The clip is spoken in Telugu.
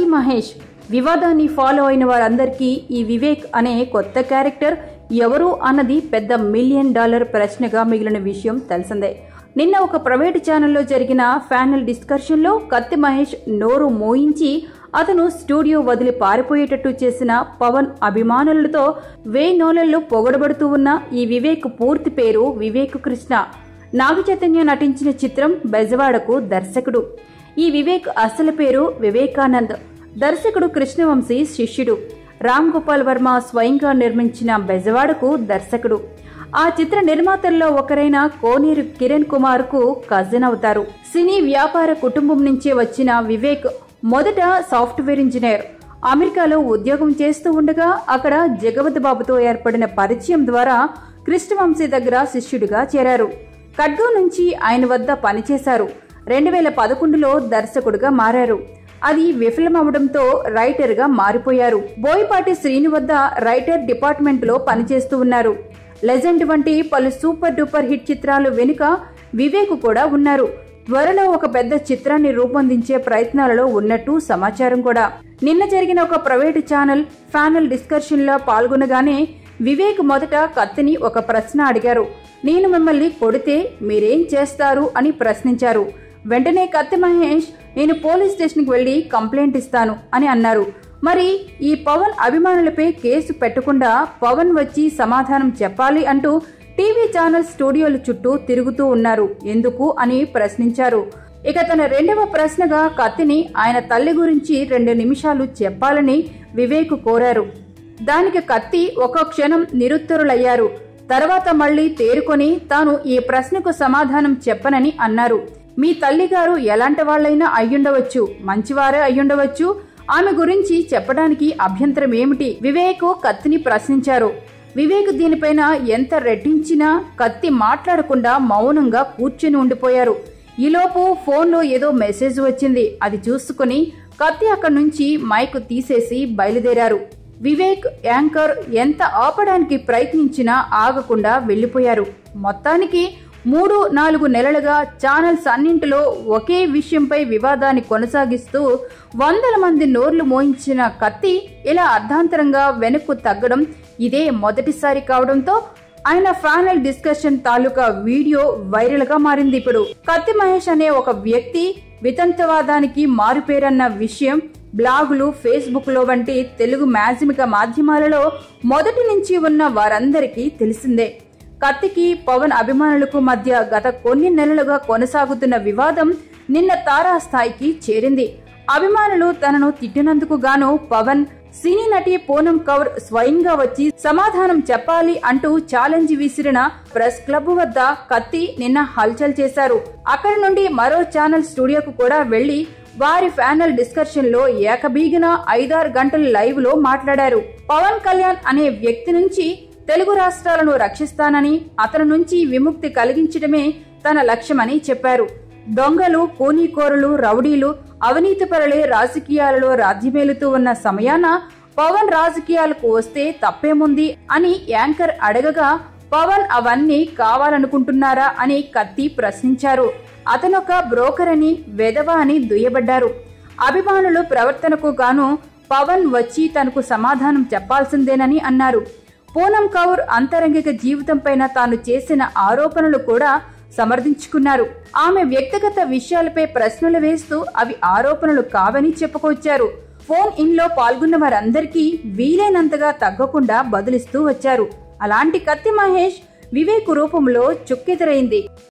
మహేష్ వివాదాన్ని ఫాలో అయిన వారందరికీ ఈ వివేక్ అనే కొత్త క్యారెక్టర్ ఎవరు అన్నది పెద్ద మిలియన్ డాలర్ ప్రశ్నగా మిగిలిన విషయం తెలిసిందే నిన్న ఒక ప్రైవేట్ ఛానల్లో జరిగిన ఫ్యానల్ డిస్కషన్లో కత్తి మహేష్ నోరు మోయించి అతను స్టూడియో వదిలి పారిపోయేటట్టు చేసిన పవన్ అభిమానులతో వే నోలల్లో పొగడబడుతూ ఉన్న ఈ వివేక్ పూర్తి పేరు వివేక్ కృష్ణ నాగ చైతన్య నటించిన చిత్రం బెజవాడకు దర్శకుడు ఈ వివేక్ అసలు పేరు వివేకానంద్ దర్శకుడు కృష్ణవంశీ శిష్యుడు రామ్ గోపాల్ వర్మ స్వయంగా నిర్మించిన బెజవాడకు దర్శకుడు ఆ చిత్ర నిర్మాతల్లో ఒకరైన కోనేరు కిరణ్ కుమార్ కు కజిన్ అవుతారు సినీ వ్యాపార కుటుంబం నుంచే వచ్చిన వివేక్ మొదట సాఫ్ట్వేర్ ఇంజనీర్ అమెరికాలో ఉద్యోగం చేస్తూ ఉండగా అక్కడ జగవత్ బాబుతో ఏర్పడిన పరిచయం ద్వారా కృష్ణవంశీ దగ్గర శిష్యుడిగా చేరారు ఖడ్గో నుంచి ఆయన వద్ద పనిచేశారు రెండు వేల పదకొండులో దర్శకుడిగా మారారు అది విఫలమవడంతో రైటర్ గా మారిపోయారు బోయపాటి శ్రీను వద్ద రైటర్ డిపార్ట్మెంట్ లో పనిచేస్తూ ఉన్నారు లెజెండ్ వంటి పలు సూపర్ డూపర్ హిట్ చిత్రాలు వెనుక వివేక్ కూడా ఉన్నారు త్వరలో ఒక పెద్ద చిత్రాన్ని రూపొందించే ప్రయత్నాలలో ఉన్నట్టు సమాచారం కూడా నిన్న జరిగిన ఒక ప్రైవేటు ఛానల్ ఫైనల్ డిస్కషన్ లో పాల్గొనగానే వివేక్ మొదట కత్తిని ఒక ప్రశ్న అడిగారు నేను మిమ్మల్ని కొడితే మీరేం చేస్తారు అని ప్రశ్నించారు వెంటనే కత్తి మహేష్ నేను పోలీస్ స్టేషన్కి వెళ్లి కంప్లైంట్ ఇస్తాను అని అన్నారు మరి ఈ పవన్ అభిమానులపై కేసు పెట్టకుండా పవన్ వచ్చి సమాధానం చెప్పాలి అంటూ టీవీ ఛానల్ స్టూడియోల చుట్టూ తిరుగుతూ ఉన్నారు ఎందుకు అని ప్రశ్నించారు ఇక తన రెండవ ప్రశ్నగా కత్తిని ఆయన తల్లి గురించి రెండు నిమిషాలు చెప్పాలని వివేక్ కోరారు దానికి కత్తి ఒక క్షణం నిరుత్తరులయ్యారు తర్వాత మళ్లీ తేరుకొని తాను ఈ ప్రశ్నకు సమాధానం చెప్పనని అన్నారు మీ తల్లిగారు ఎలాంటి వాళ్ళైనా అయ్యుండవచ్చు మంచివారే అయ్యుండవచ్చు ఆమె గురించి చెప్పడానికి అభ్యంతరం ఏమిటి వివేక్ కత్తిని ప్రశ్నించారు వివేక్ దీనిపైన ఎంత రెట్టించినా కత్తి మాట్లాడకుండా మౌనంగా కూర్చుని ఉండిపోయారు ఈలోపు ఫోన్లో ఏదో మెసేజ్ వచ్చింది అది చూసుకుని కత్తి అక్కడి నుంచి మైక్ తీసేసి బయలుదేరారు వివేక్ యాంకర్ ఎంత ఆపడానికి ప్రయత్నించినా ఆగకుండా వెళ్లిపోయారు మొత్తానికి మూడు నాలుగు నెలలుగా ఛానల్స్ అన్నింటిలో ఒకే విషయంపై వివాదాన్ని కొనసాగిస్తూ వందల మంది నోర్లు మోయించిన కత్తి ఇలా అర్ధాంతరంగా వెనక్కు తగ్గడం ఇదే మొదటిసారి కావడంతో ఆయన ఫైనల్ డిస్కషన్ తాలూకా వీడియో వైరల్ గా మారింది ఇప్పుడు కత్తి మహేష్ అనే ఒక వ్యక్తి వితంతవాదానికి మారుపేరన్న విషయం బ్లాగులు ఫేస్బుక్ లో వంటి తెలుగు మాధ్యమిక మాధ్యమాలలో మొదటి నుంచి ఉన్న వారందరికీ తెలిసిందే కత్తికి పవన్ అభిమానులకు మధ్య గత కొన్ని నెలలుగా కొనసాగుతున్న వివాదం నిన్న తారాస్థాయికి చేరింది అభిమానులు తనను తిట్టినందుకు గాను పవన్ సినీ నటి పూనం కౌర్ స్వయంగా వచ్చి సమాధానం చెప్పాలి అంటూ ఛాలెంజ్ విసిరిన ప్రెస్ క్లబ్ వద్ద కత్తి నిన్న హల్చల్ చేశారు అక్కడి నుండి మరో ఛానల్ స్టూడియోకు కూడా వెళ్లి వారి ఫైనల్ డిస్కషన్ లో ఏకబీగిన ఐదారు గంటల లైవ్ లో మాట్లాడారు పవన్ కళ్యాణ్ అనే వ్యక్తి నుంచి తెలుగు రాష్ట్రాలను రక్షిస్తానని అతని నుంచి విముక్తి కలిగించడమే తన లక్ష్యమని చెప్పారు దొంగలు కూనీకోరులు రౌడీలు అవినీతిపరులే రాజకీయాలలో రాజ్యమేలుతూ ఉన్న సమయాన పవన్ రాజకీయాలకు వస్తే తప్పేముంది అని యాంకర్ అడగగా పవన్ అవన్నీ కావాలనుకుంటున్నారా అని కత్తి ప్రశ్నించారు అతనొక బ్రోకర్ అని వెధవ అని దుయ్యబడ్డారు అభిమానులు ప్రవర్తనకు గాను పవన్ వచ్చి తనకు సమాధానం చెప్పాల్సిందేనని అన్నారు పూనం కౌర్ అంతరంగిక జీవితంపైన తాను చేసిన ఆరోపణలు కూడా సమర్థించుకున్నారు ఆమె వ్యక్తిగత విషయాలపై ప్రశ్నలు వేస్తూ అవి ఆరోపణలు కావని చెప్పుకొచ్చారు ఫోన్ ఇన్ లో పాల్గొన్న వారందరికీ వీలైనంతగా తగ్గకుండా బదులిస్తూ వచ్చారు అలాంటి కత్తి మహేష్ వివేక్ రూపంలో చుక్కెదురైంది